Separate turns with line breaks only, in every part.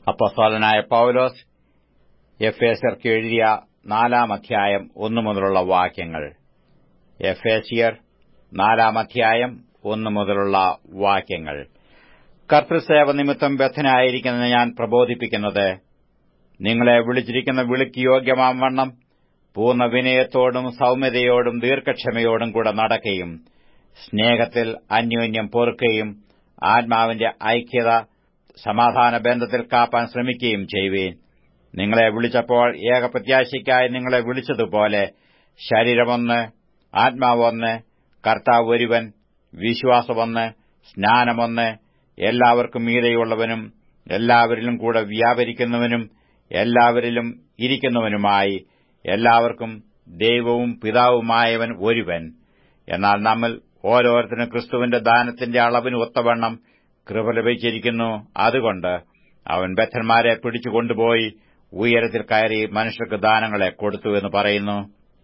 അപ്പസ്തോലനായ പൌലോസ് എഫേസർക്ക് എഴുതിയ നാലാം അധ്യായം ഒന്നു മുതലുള്ള വാക്യങ്ങൾ എഫേസിയർ നാലാം അധ്യായം ഒന്നു മുതലുള്ള വാക്യങ്ങൾ കർത്തൃസേവ നിമിത്തം ബദ്ധനായിരിക്കുന്ന ഞാൻ പ്രബോധിപ്പിക്കുന്നത് നിങ്ങളെ വിളിച്ചിരിക്കുന്ന വിളിക്ക് യോഗ്യമാം വണ്ണം പൂർണ്ണ വിനയത്തോടും സൌമ്യതയോടും ദീർഘക്ഷമയോടും കൂടെ നടക്കുകയും സ്നേഹത്തിൽ അന്യോന്യം പൊറുക്കുകയും ആത്മാവിന്റെ ഐക്യത സമാധാന ബന്ധത്തിൽ കാപ്പാൻ ശ്രമിക്കുകയും ചെയ്യുവീൻ നിങ്ങളെ വിളിച്ചപ്പോൾ ഏകപ്രത്യാശയ്ക്കായി നിങ്ങളെ വിളിച്ചതുപോലെ ശരീരമൊന്ന് ആത്മാവൊന്ന് കർത്താവ് ഒരുവൻ വിശ്വാസമൊന്ന് സ്നാനമൊന്ന് എല്ലാവർക്കും മീതെയുള്ളവനും എല്ലാവരിലും കൂടെ വ്യാപരിക്കുന്നവനും എല്ലാവരിലും ഇരിക്കുന്നവനുമായി എല്ലാവർക്കും ദൈവവും പിതാവുമായവൻ ഒരുവൻ എന്നാൽ നമ്മൾ ഓരോരുത്തരും ക്രിസ്തുവിന്റെ ദാനത്തിന്റെ അളവിന് ഒത്തവണ്ണം കൃപ ലഭിച്ചിരിക്കുന്നു അതുകൊണ്ട് അവൻ ബദ്ധന്മാരെ പിടിച്ചുകൊണ്ടുപോയി ഉയരത്തിൽ കയറി മനുഷ്യർക്ക് ദാനങ്ങളെ കൊടുത്തു എന്ന് പറയുന്നു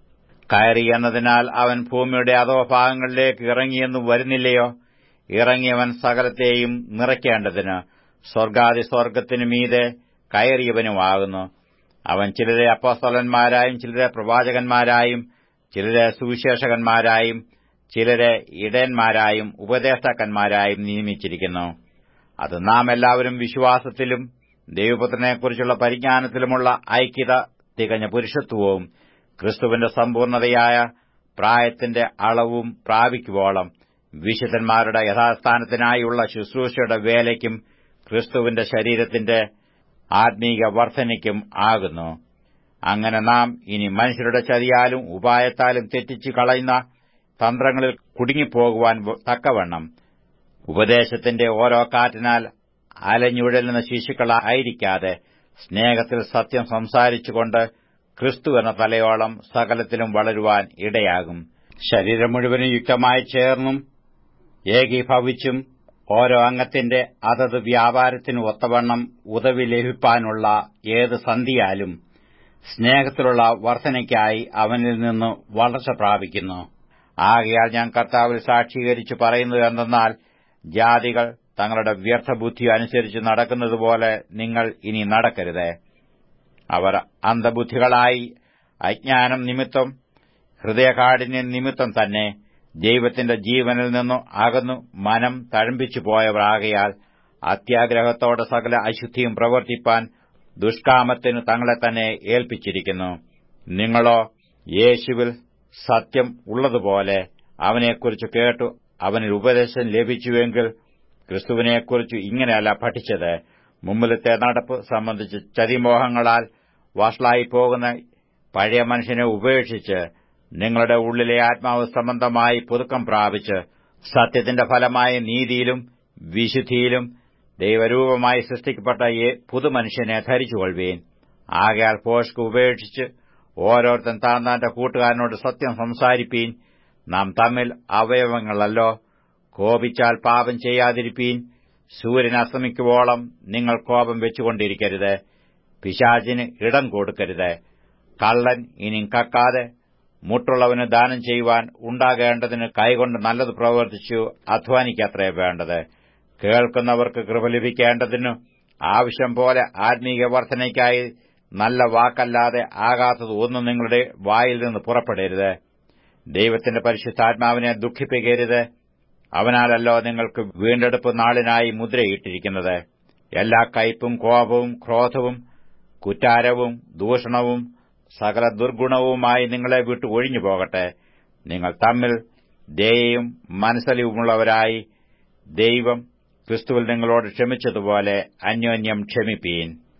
കയറി എന്നതിനാൽ അവൻ ഭൂമിയുടെ അധോഭാഗങ്ങളിലേക്ക് ഇറങ്ങിയെന്ന് വരുന്നില്ലയോ ഇറങ്ങിയവൻ സകലത്തെയും നിറയ്ക്കേണ്ടതിന് സ്വർഗാദി സ്വർഗത്തിനു മീതെ കയറിയവനുമാകുന്നു അവൻ ചിലരെ അപ്പോസ്തലന്മാരായും ചിലരെ പ്രവാചകന്മാരായും ചിലരെ സുവിശേഷകന്മാരായും ചിലരെ ഇടയന്മാരായും ഉപദേഷ്ടാക്കന്മാരായും നിയമിച്ചിരിക്കുന്നു അത് നാം എല്ലാവരും വിശ്വാസത്തിലും ദൈവപുത്രനെക്കുറിച്ചുള്ള പരിജ്ഞാനത്തിലുമുള്ള ഐക്യത തികഞ്ഞ പുരുഷത്വവും ക്രിസ്തുവിന്റെ സമ്പൂർണതയായ പ്രായത്തിന്റെ അളവും പ്രാപിക്കുവോളം വിശുദ്ധന്മാരുടെ യഥാസ്ഥാനത്തിനായുള്ള ശുശ്രൂഷയുടെ വേലയ്ക്കും ക്രിസ്തുവിന്റെ ശരീരത്തിന്റെ ആത്മീക വർധനയ്ക്കും ആകുന്നു അങ്ങനെ നാം ഇനി മനുഷ്യരുടെ ചതിയാലും ഉപായത്താലും തെറ്റിച്ചു കളയുന്ന തന്ത്രങ്ങളിൽ കുടുങ്ങിപ്പോകുവാൻ തക്കവണ്ണം ഉപദേശത്തിന്റെ ഓരോ കാറ്റിനാൽ അലഞ്ഞുഴലുന്ന ശിശുക്കളായിരിക്കാതെ സ്നേഹത്തിൽ സത്യം സംസാരിച്ചുകൊണ്ട് ക്രിസ്തു എന്ന തലയോളം സകലത്തിലും വളരുവാൻ ഇടയാകും ശരീരം മുഴുവനും യുക്തമായി ചേർന്നും ഏകീഭവിച്ചും ഓരോ അംഗത്തിന്റെ അതത് വ്യാപാരത്തിനു ഒത്തവണ്ണം ഉദവി ലഭിപ്പാനുള്ള ഏത് സന്ധിയാലും സ്നേഹത്തിലുള്ള വർധനയ്ക്കായി അവനിൽ നിന്ന് വളർച്ച പ്രാപിക്കുന്നു ആകയാൽ ഞാൻ കർത്താവിൽ സാക്ഷീകരിച്ചു പറയുന്നത് എന്തെന്നാൽ ജാതികൾ തങ്ങളുടെ വ്യർത്ഥബുദ്ധി അനുസരിച്ച് നടക്കുന്നതുപോലെ നിങ്ങൾ ഇനി നടക്കരുത് അവർ അന്ധബുദ്ധികളായി അജ്ഞാനം നിമിത്തം ഹൃദയകാഠിന്യം നിമിത്തം തന്നെ ദൈവത്തിന്റെ ജീവനിൽ നിന്നു അകന്നു മനം തഴമ്പിച്ചു പോയവരാകയാൽ അത്യാഗ്രഹത്തോടെ സകല അശുദ്ധിയും പ്രവർത്തിപ്പാൻ ദുഷ്കാമത്തിന് തങ്ങളെ തന്നെ ഏൽപ്പിച്ചിരിക്കുന്നു നിങ്ങളോ യേശുവിൽ സത്യം ഉള്ളതുപോലെ അവനെക്കുറിച്ച് കേട്ടു അവനിൽ ഉപദേശം ലഭിച്ചുവെങ്കിൽ ക്രിസ്തുവിനെക്കുറിച്ച് ഇങ്ങനെയല്ല പഠിച്ചത് മുമ്പിലത്തെ നടപ്പ് സംബന്ധിച്ച് ചതിമോഹങ്ങളാൽ വഷളായി പോകുന്ന പഴയ മനുഷ്യനെ ഉപേക്ഷിച്ച് നിങ്ങളുടെ ഉള്ളിലെ ആത്മാവ് സംബന്ധമായി പുതുക്കം പ്രാപിച്ച് സത്യത്തിന്റെ ഫലമായ നീതിയിലും വിശുദ്ധിയിലും ദൈവരൂപമായി സൃഷ്ടിക്കപ്പെട്ട പുതുമനുഷ്യനെ ധരിച്ചുകൊള്ളുവീൻ ആകയാൽ പോഷ്ക്ക് ഉപേക്ഷിച്ച് ഓരോരുത്തൻ താൻ താന്റെ കൂട്ടുകാരനോട് സത്യം സംസാരിപ്പീൻ നാം തമ്മിൽ അവയവങ്ങളല്ലോ കോപിച്ചാൽ പാപം ചെയ്യാതിരിപ്പീൻ സൂര്യൻ അസ്തമിക്കുവോളം നിങ്ങൾ കോപം വെച്ചുകൊണ്ടിരിക്കരുത് പിശാചിന് ഇടം കൊടുക്കരുത് കള്ളൻ ഇനി കക്കാതെ മുട്ടുള്ളവന് ദാനം ചെയ്യുവാൻ ഉണ്ടാകേണ്ടതിന് കൈകൊണ്ട് നല്ലത് പ്രവർത്തിച്ചു അധ്വാനിക്കത്രേ വേണ്ടത് കേൾക്കുന്നവർക്ക് കൃപ ലഭിക്കേണ്ടതിനു ആവശ്യം പോലെ ആത്മീയ വർധനയ്ക്കായി നല്ല വാക്കല്ലാതെ ആകാത്തത് ഒന്നും നിങ്ങളുടെ വായിൽ നിന്ന് പുറപ്പെടരുത് ദൈവത്തിന്റെ പരിശുദ്ധാത്മാവിനെ ദുഃഖിപ്പിക്കരുത് അവനാലല്ലോ നിങ്ങൾക്ക് വീണ്ടെടുപ്പ് നാളിനായി മുദ്രയിട്ടിരിക്കുന്നത് എല്ലാ കയ്പും കോപവും ക്രോധവും കുറ്റാരവും ദൂഷണവും സകല ദുർഗുണവുമായി നിങ്ങളെ വിട്ടു ഒഴിഞ്ഞു പോകട്ടെ നിങ്ങൾ തമ്മിൽ ദയയും മനസ്സലിവുമുള്ളവരായി ദൈവം ക്രിസ്തുവിൽ നിങ്ങളോട് ക്ഷമിച്ചതുപോലെ അന്യോന്യം ക്ഷമിപ്പീൻ